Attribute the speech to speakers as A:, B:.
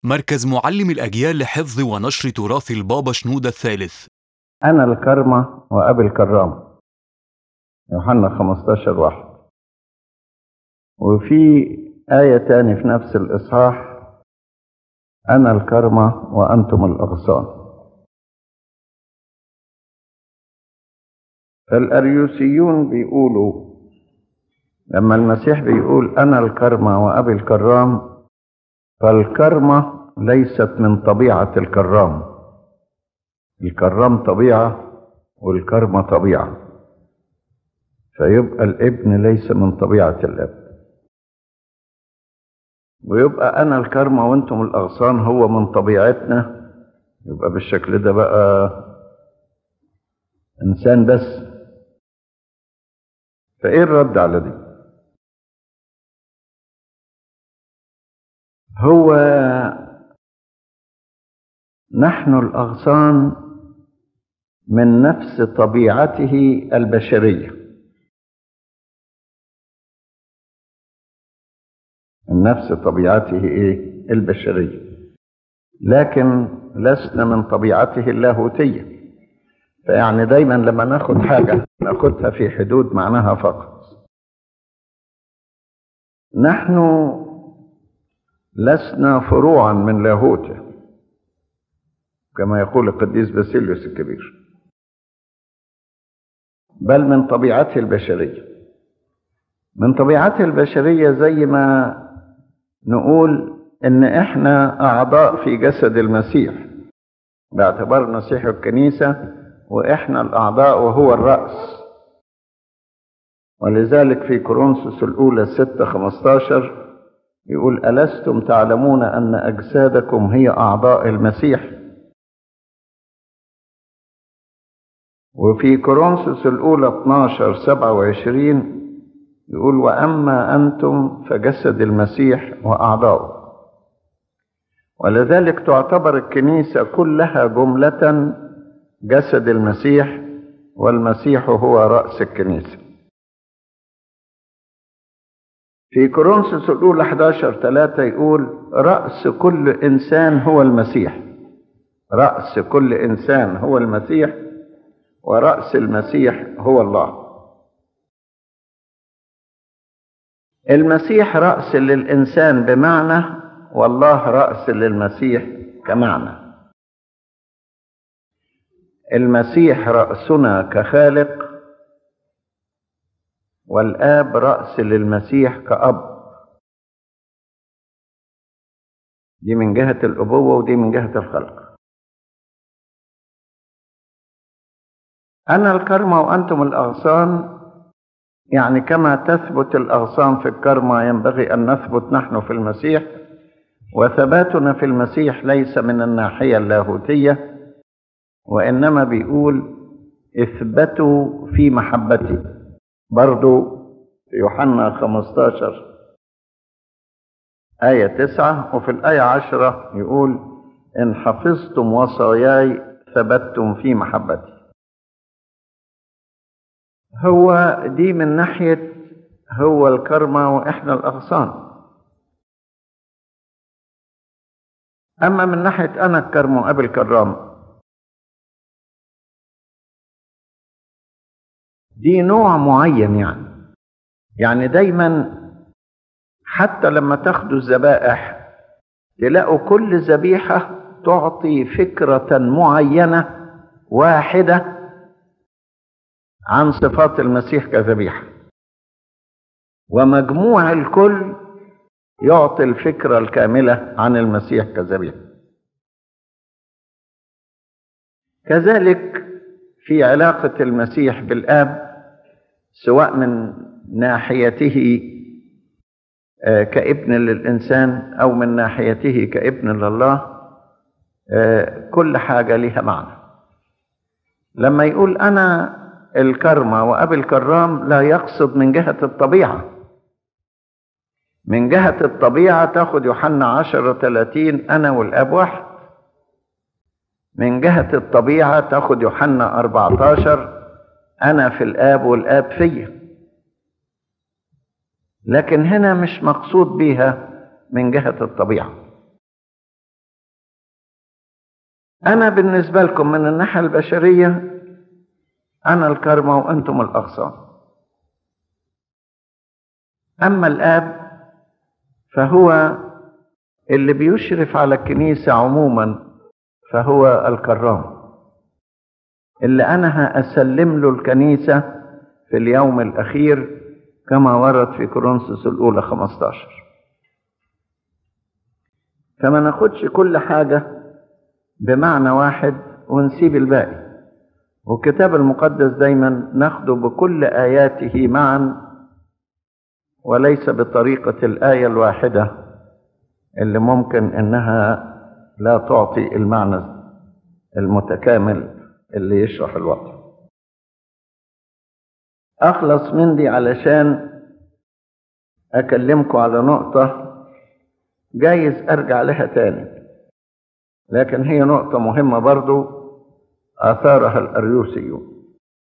A: مركز معلم الأجيال لحفظ ونشر تراث البابا شنودة الثالث
B: أنا الكرمة وأبي الكرام يوحنا 15 واحد وفي آية تاني في نفس الإصحاح أنا الكرمة وأنتم الأغصان فالأريوسيون بيقولوا لما المسيح بيقول أنا الكرمة وأبي الكرام فالكرمة ليست من طبيعة الكرام الكرام طبيعة والكرمة طبيعة فيبقى الابن ليس من طبيعة الاب ويبقى أنا الكرمة وأنتم الأغصان هو من طبيعتنا يبقى بالشكل ده بقى إنسان بس فإيه الرد على دي؟ هو نحن الأغصان من نفس طبيعته البشرية من نفس طبيعته إيه؟ البشرية لكن لسنا من طبيعته اللاهوتية فيعني دايما لما ناخد حاجة ناخدها في حدود معناها فقط نحن لسنا فروعا من لاهوته كما يقول القديس باسيليوس الكبير بل من طبيعته البشرية من طبيعته البشرية زي ما نقول ان احنا اعضاء في جسد المسيح باعتبار المسيح الكنيسة واحنا الاعضاء وهو الرأس ولذلك في كورنثوس الاولى 6 15 يقول ألستم تعلمون أن أجسادكم هي أعضاء المسيح وفي كورنثوس الأولى 12 27 يقول وأما أنتم فجسد المسيح وأعضاؤه ولذلك تعتبر الكنيسة كلها جملة جسد المسيح والمسيح هو رأس الكنيسة في كورنثوس الأولى 11 3 يقول رأس كل إنسان هو المسيح رأس كل إنسان هو المسيح ورأس المسيح هو الله المسيح رأس للإنسان بمعنى والله رأس للمسيح كمعنى المسيح رأسنا كخالق والآب رأس للمسيح كأب دي من جهة الأبوة ودي من جهة الخلق أنا الكرمة وأنتم الأغصان يعني كما تثبت الأغصان في الكرمة ينبغي أن نثبت نحن في المسيح وثباتنا في المسيح ليس من الناحية اللاهوتية وإنما بيقول اثبتوا في محبتي برضو في يوحنا 15 آية 9 وفي الآية 10 يقول إن حفظتم وصاياي ثبتتم في محبتي هو دي من ناحية هو الكرمة وإحنا الأغصان أما من ناحية أنا الكرم وأبي الكرام دي نوع معين يعني يعني دايما حتى لما تاخدوا الذبائح تلاقوا كل ذبيحة تعطي فكرة معينة واحدة عن صفات المسيح كذبيحة ومجموع الكل يعطي الفكرة الكاملة عن المسيح كذبيحة كذلك في علاقة المسيح بالآب سواء من ناحيته كابن للإنسان أو من ناحيته كابن لله كل حاجة لها معنى لما يقول أنا الكرمة وأبي الكرام لا يقصد من جهة الطبيعة من جهة الطبيعة تاخد يوحنا عشرة ثلاثين أنا والأب واحد من جهة الطبيعة تاخد يوحنا 14 أنا في الآب والآب فيا لكن هنا مش مقصود بيها من جهة الطبيعة أنا بالنسبة لكم من الناحية البشرية أنا الكرمة وأنتم الأغصان أما الآب فهو اللي بيشرف على الكنيسة عموما فهو الكرام اللي أنا هأسلم له الكنيسة في اليوم الأخير كما ورد في كورنثوس الأولى 15 فما ناخدش كل حاجة بمعنى واحد ونسيب الباقي والكتاب المقدس دايما ناخده بكل آياته معا وليس بطريقة الآية الواحدة اللي ممكن إنها لا تعطي المعنى المتكامل اللي يشرح الوضع أخلص من دي علشان أكلمكم على نقطة جايز أرجع لها تاني لكن هي نقطة مهمة برضو آثارها الأريوسيون